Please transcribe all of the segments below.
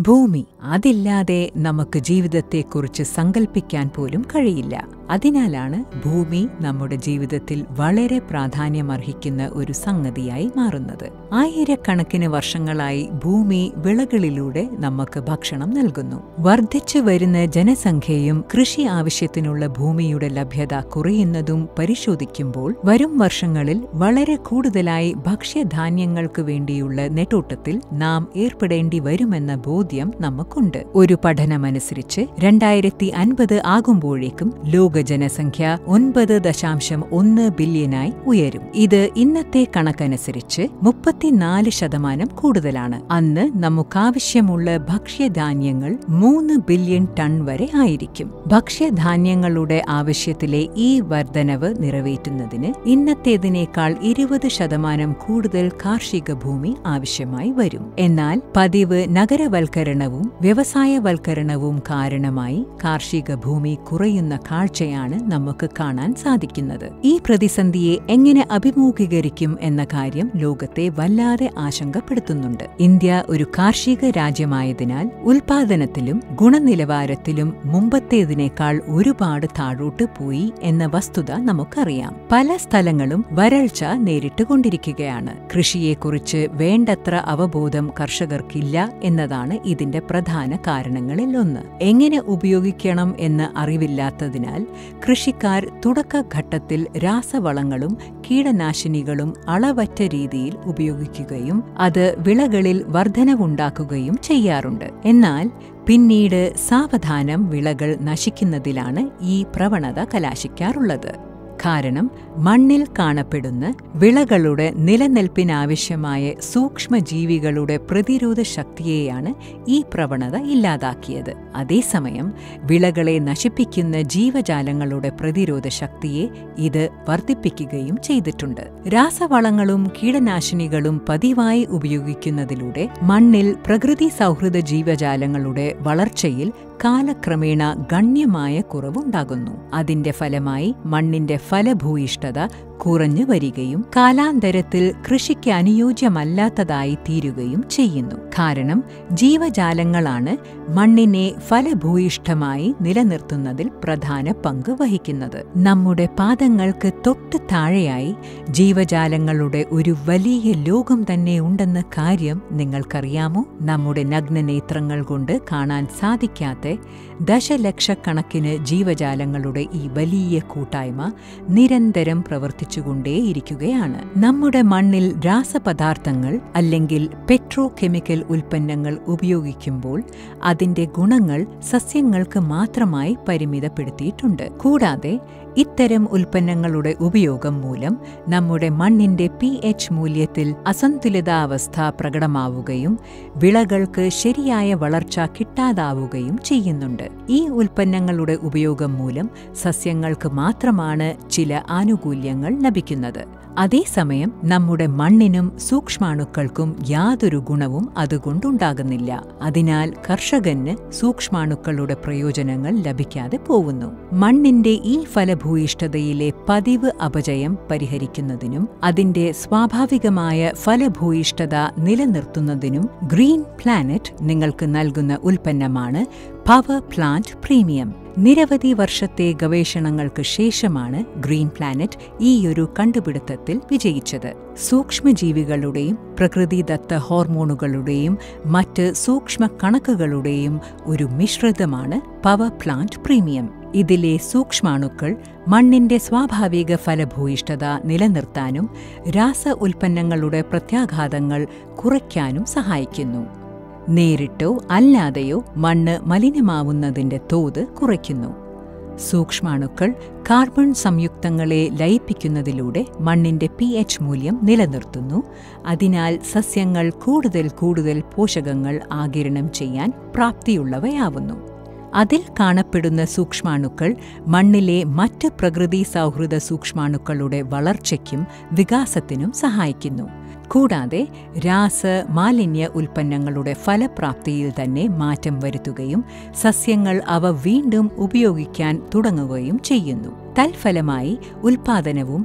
ഭൂമി അതില്ലാതെ നമുക്ക് ജീവിതത്തെക്കുറിച്ച് സങ്കല്പിക്കാൻ പോലും കഴിയില്ല അതിനാലാണ് ഭൂമി നമ്മുടെ ജീവിതത്തിൽ വളരെ പ്രാധാന്യമർഹിക്കുന്ന ഒരു സംഗതിയായി മാറുന്നത് ആയിരക്കണക്കിന് വർഷങ്ങളായി ഭൂമി വിളകളിലൂടെ നമുക്ക് ഭക്ഷണം നൽകുന്നു വർദ്ധിച്ചു വരുന്ന ജനസംഖ്യയും കൃഷി ആവശ്യത്തിനുള്ള ഭൂമിയുടെ ലഭ്യത കുറയുന്നതും പരിശോധിക്കുമ്പോൾ വരും വർഷങ്ങളിൽ വളരെ കൂടുതലായി ഭക്ഷ്യധാന്യങ്ങൾക്ക് വേണ്ടിയുള്ള നെട്ടോട്ടത്തിൽ നാം ഏർപ്പെടേണ്ടി വരുമെന്ന ബോധ്യം നമുക്കുണ്ട് ഒരു പഠനമനുസരിച്ച് രണ്ടായിരത്തി അൻപത് ആകുമ്പോഴേക്കും ലോക ജനസംഖ്യ ഒൻപത് ദശാംശം ഒന്ന് ബില്യനായി ഉയരും ഇത് ഇന്നത്തെ കണക്കനുസരിച്ച് മുപ്പത്തിനാല് ശതമാനം കൂടുതലാണ് അന്ന് നമുക്കാവശ്യമുള്ള ഭക്ഷ്യധാന്യങ്ങൾ മൂന്ന് ബില്യൺ ടൺ വരെ ആയിരിക്കും ഭക്ഷ്യധാന്യങ്ങളുടെ ആവശ്യത്തിലെ ഈ വർധനവ് നിറവേറ്റുന്നതിന് ഇന്നത്തേതിനേക്കാൾ ഇരുപത് ശതമാനം കൂടുതൽ കാർഷിക ഭൂമി ആവശ്യമായി വരും എന്നാൽ പതിവ് നഗരവൽക്കരണവും വ്യവസായവൽക്കരണവും കാരണമായി കാർഷിക ഭൂമി കുറയുന്ന കാഴ്ചയാണ് നമുക്ക് കാണാൻ സാധിക്കുന്നത് ഈ പ്രതിസന്ധിയെ എങ്ങനെ അഭിമുഖീകരിക്കും എന്ന കാര്യം ലോകത്തെ വല്ലാതെ ആശങ്കപ്പെടുത്തുന്നുണ്ട് ഇന്ത്യ ഒരു കാർഷിക രാജ്യമായതിനാൽ ഉൽപാദനത്തിലും ഗുണനിലവാരത്തിലും മുമ്പത്തേതിനേക്കാൾ ഒരുപാട് താഴോട്ട് പോയി എന്ന വസ്തുത നമുക്കറിയാം പല സ്ഥലങ്ങളും വരൾച്ച നേരിട്ടുകൊണ്ടിരിക്കുകയാണ് കൃഷിയെക്കുറിച്ച് വേണ്ടത്ര അവബോധം കർഷകർക്കില്ല എന്നതാണ് ഇതിന്റെ പ്രധാന കാരണങ്ങളിൽ ഒന്ന് എങ്ങനെ ഉപയോഗിക്കണം എന്ന് അറിവില്ലാത്തതിനാൽ കൃഷിക്കാർ തുടക്കഘട്ടത്തിൽ രാസവളങ്ങളും കീടനാശിനികളും അളവറ്റ രീതിയിൽ ഉപയോഗിക്കുകയും അത് വിളകളിൽ വർധനവുണ്ടാക്കുകയും ചെയ്യാറുണ്ട് എന്നാൽ പിന്നീട് സാവധാനം വിളകൾ നശിക്കുന്നതിലാണ് ഈ പ്രവണത കലാശിക്കാറുള്ളത് കാരണം മണ്ണിൽ കാണപ്പെടുന്ന വിളകളുടെ നിലനിൽപ്പിനാവശ്യമായ സൂക്ഷ്മജീവികളുടെ പ്രതിരോധ ശക്തിയെയാണ് ഈ പ്രവണത ഇല്ലാതാക്കിയത് അതേസമയം വിളകളെ നശിപ്പിക്കുന്ന ജീവജാലങ്ങളുടെ പ്രതിരോധ ശക്തിയെ ഇത് വർദ്ധിപ്പിക്കുകയും ചെയ്തിട്ടുണ്ട് രാസവളങ്ങളും കീടനാശിനികളും പതിവായി ഉപയോഗിക്കുന്നതിലൂടെ മണ്ണിൽ പ്രകൃതി സൗഹൃദ ജീവജാലങ്ങളുടെ വളർച്ചയിൽ കാലക്രമേണ ഗണ്യമായ കുറവുണ്ടാകുന്നു അതിന്റെ ഫലമായി മണ്ണിന്റെ ഫലഭൂയിഷ്ഠത കുറഞ്ഞു വരികയും കാലാന്തരത്തിൽ കൃഷിക്ക് അനുയോജ്യമല്ലാത്തതായി തീരുകയും ചെയ്യുന്നു കാരണം ജീവജാലങ്ങളാണ് മണ്ണിനെ ഫലഭൂയിഷ്ഠമായി നിലനിർത്തുന്നതിൽ പ്രധാന പങ്ക് വഹിക്കുന്നത് നമ്മുടെ പാദങ്ങൾക്ക് തൊട്ട് താഴെയായി ജീവജാലങ്ങളുടെ ഒരു വലിയ ലോകം തന്നെ ഉണ്ടെന്ന കാര്യം നിങ്ങൾക്കറിയാമോ നമ്മുടെ നഗ്നനേത്രങ്ങൾ കൊണ്ട് കാണാൻ സാധിക്കാത്ത ദശലക്ഷക്കണക്കിന് ജീവജാലങ്ങളുടെ ഈ വലിയ കൂട്ടായ്മ നിരന്തരം പ്രവർത്തിച്ചുകൊണ്ടേയിരിക്കുകയാണ് നമ്മുടെ മണ്ണിൽ രാസപദാർത്ഥങ്ങൾ അല്ലെങ്കിൽ പെട്രോ കെമിക്കൽ ഉൽപ്പന്നങ്ങൾ ഉപയോഗിക്കുമ്പോൾ അതിന്റെ ഗുണങ്ങൾ സസ്യങ്ങൾക്ക് മാത്രമായി പരിമിതപ്പെടുത്തിയിട്ടുണ്ട് കൂടാതെ ഇത്തരം ഉൽപ്പന്നങ്ങളുടെ ഉപയോഗം മൂലം നമ്മുടെ മണ്ണിന്റെ പി എച്ച് മൂല്യത്തിൽ അസന്തുലിതാവസ്ഥ പ്രകടമാവുകയും വിളകൾക്ക് ശരിയായ വളർച്ച കിട്ടാതാവുകയും ചെയ്യുന്നുണ്ട് ഈ ഉൽപ്പന്നങ്ങളുടെ ഉപയോഗം മൂലം സസ്യങ്ങൾക്ക് മാത്രമാണ് ചില ആനുകൂല്യങ്ങൾ ലഭിക്കുന്നത് അതേസമയം നമ്മുടെ മണ്ണിനും സൂക്ഷ്മാണുക്കൾക്കും യാതൊരു ഗുണവും അതുകൊണ്ടുണ്ടാകുന്നില്ല അതിനാൽ കർഷകന് സൂക്ഷ്മാണുക്കളുടെ പ്രയോജനങ്ങൾ ലഭിക്കാതെ പോകുന്നു മണ്ണിന്റെ ഈ ഫലഭൂയിഷ്ഠതയിലെ പതിവ് അപജയം പരിഹരിക്കുന്നതിനും അതിന്റെ സ്വാഭാവികമായ ഫലഭൂയിഷ്ഠത നിലനിർത്തുന്നതിനും ഗ്രീൻ പ്ലാനറ്റ് നിങ്ങൾക്ക് നൽകുന്ന ഉൽപ്പന്നമാണ് പവർ പ്ലാന്റ് പ്രീമിയം നിരവധി വർഷത്തെ ഗവേഷണങ്ങൾക്ക് ശേഷമാണ് ഗ്രീൻ പ്ലാനറ്റ് ഈയൊരു കണ്ടുപിടുത്തത്തിൽ വിജയിച്ചത് സൂക്ഷ്മജീവികളുടെയും പ്രകൃതിദത്ത ഹോർമോണുകളുടെയും മറ്റ് സൂക്ഷ്മ കണക്കുകളുടെയും ഒരു മിശ്രിതമാണ് പവർ പ്ലാന്റ് പ്രീമിയം ഇതിലെ സൂക്ഷ്മാണുക്കൾ മണ്ണിന്റെ സ്വാഭാവിക ഫലഭൂയിഷ്ഠത നിലനിർത്താനും രാസ ഉൽപ്പന്നങ്ങളുടെ പ്രത്യാഘാതങ്ങൾ കുറയ്ക്കാനും സഹായിക്കുന്നു നേരിട്ടോ അല്ലാതെയോ മണ്ണ് മലിനമാവുന്നതിന്റെ തോത് കുറയ്ക്കുന്നു സൂക്ഷ്മാണുക്കൾ കാർബൺ സംയുക്തങ്ങളെ ലയിപ്പിക്കുന്നതിലൂടെ മണ്ണിന്റെ പി എച്ച് മൂല്യം നിലനിർത്തുന്നു അതിനാൽ സസ്യങ്ങൾ കൂടുതൽ കൂടുതൽ പോഷകങ്ങൾ ആകിരണം ചെയ്യാൻ പ്രാപ്തിയുള്ളവയാവുന്നു അതിൽ കാണപ്പെടുന്ന സൂക്ഷ്മാണുക്കൾ മണ്ണിലെ മറ്റ് പ്രകൃതി സൗഹൃദ സൂക്ഷ്മാണുക്കളുടെ വളർച്ചയ്ക്കും വികാസത്തിനും സഹായിക്കുന്നു കൂടാതെ രാസ മാലിന്യ ഉൽപ്പന്നങ്ങളുടെ ഫലപ്രാപ്തിയിൽ തന്നെ മാറ്റം വരുത്തുകയും സസ്യങ്ങൾ അവ വീണ്ടും ഉപയോഗിക്കാൻ തുടങ്ങുകയും ചെയ്യുന്നു തൽഫലമായി ഉൽപാദനവും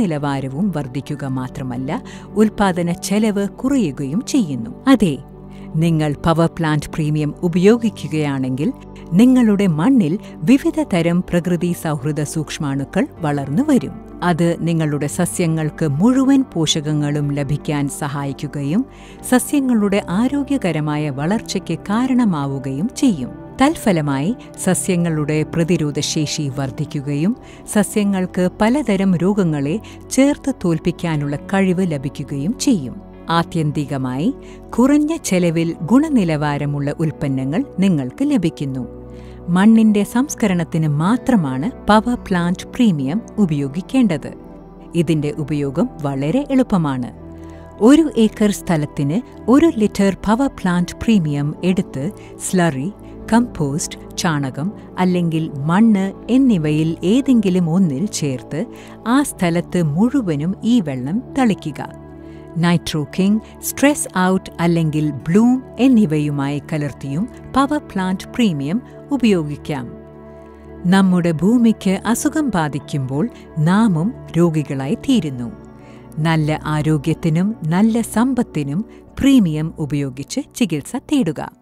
ഗുണനിലവാരവും വർദ്ധിക്കുക മാത്രമല്ല ഉൽപാദന ചെലവ് കുറയുകയും ചെയ്യുന്നു അതെ നിങ്ങൾ പവർ പ്ലാന്റ് പ്രീമിയം ഉപയോഗിക്കുകയാണെങ്കിൽ നിങ്ങളുടെ മണ്ണിൽ വിവിധ തരം പ്രകൃതി സൗഹൃദ സൂക്ഷ്മാണുക്കൾ വളർന്നു വരും അത് നിങ്ങളുടെ സസ്യങ്ങൾക്ക് മുഴുവൻ പോഷകങ്ങളും ലഭിക്കാൻ സഹായിക്കുകയും സസ്യങ്ങളുടെ ആരോഗ്യകരമായ വളർച്ചയ്ക്ക് കാരണമാവുകയും ചെയ്യും തൽഫലമായി സസ്യങ്ങളുടെ പ്രതിരോധശേഷി വർദ്ധിക്കുകയും സസ്യങ്ങൾക്ക് പലതരം രോഗങ്ങളെ ചേർത്ത് തോൽപ്പിക്കാനുള്ള കഴിവ് ലഭിക്കുകയും ചെയ്യും ആത്യന്തികമായി കുറഞ്ഞ ചെലവിൽ ഗുണനിലവാരമുള്ള ഉൽപ്പന്നങ്ങൾ നിങ്ങൾക്ക് ലഭിക്കുന്നു മണ്ണിന്റെ സംസ്കരണത്തിന് മാത്രമാണ് പവർ പ്ലാന്റ് പ്രീമിയം ഉപയോഗിക്കേണ്ടത് ഇതിന്റെ ഉപയോഗം വളരെ എളുപ്പമാണ് ഒരു ഏക്കർ സ്ഥലത്തിന് ഒരു ലിറ്റർ പവർ പ്ലാന്റ് പ്രീമിയം എടുത്ത് സ്ലറി കമ്പോസ്റ്റ് ചാണകം അല്ലെങ്കിൽ മണ്ണ് എന്നിവയിൽ ഏതെങ്കിലും ഒന്നിൽ ചേർത്ത് ആ സ്ഥലത്ത് മുഴുവനും ഈ വെള്ളം തളിക്കുക നൈട്രോ കിങ് സ്ട്രെസ് ഔട്ട് അല്ലെങ്കിൽ ബ്ലൂം എന്നിവയുമായി കലർത്തിയും പവർ പ്ലാന്റ് പ്രീമിയം ഉപയോഗിക്കാം നമ്മുടെ ഭൂമിക്ക് അസുഖം ബാധിക്കുമ്പോൾ നാമും രോഗികളായി തീരുന്നു നല്ല ആരോഗ്യത്തിനും നല്ല സമ്പത്തിനും പ്രീമിയം ഉപയോഗിച്ച് ചികിത്സ തേടുക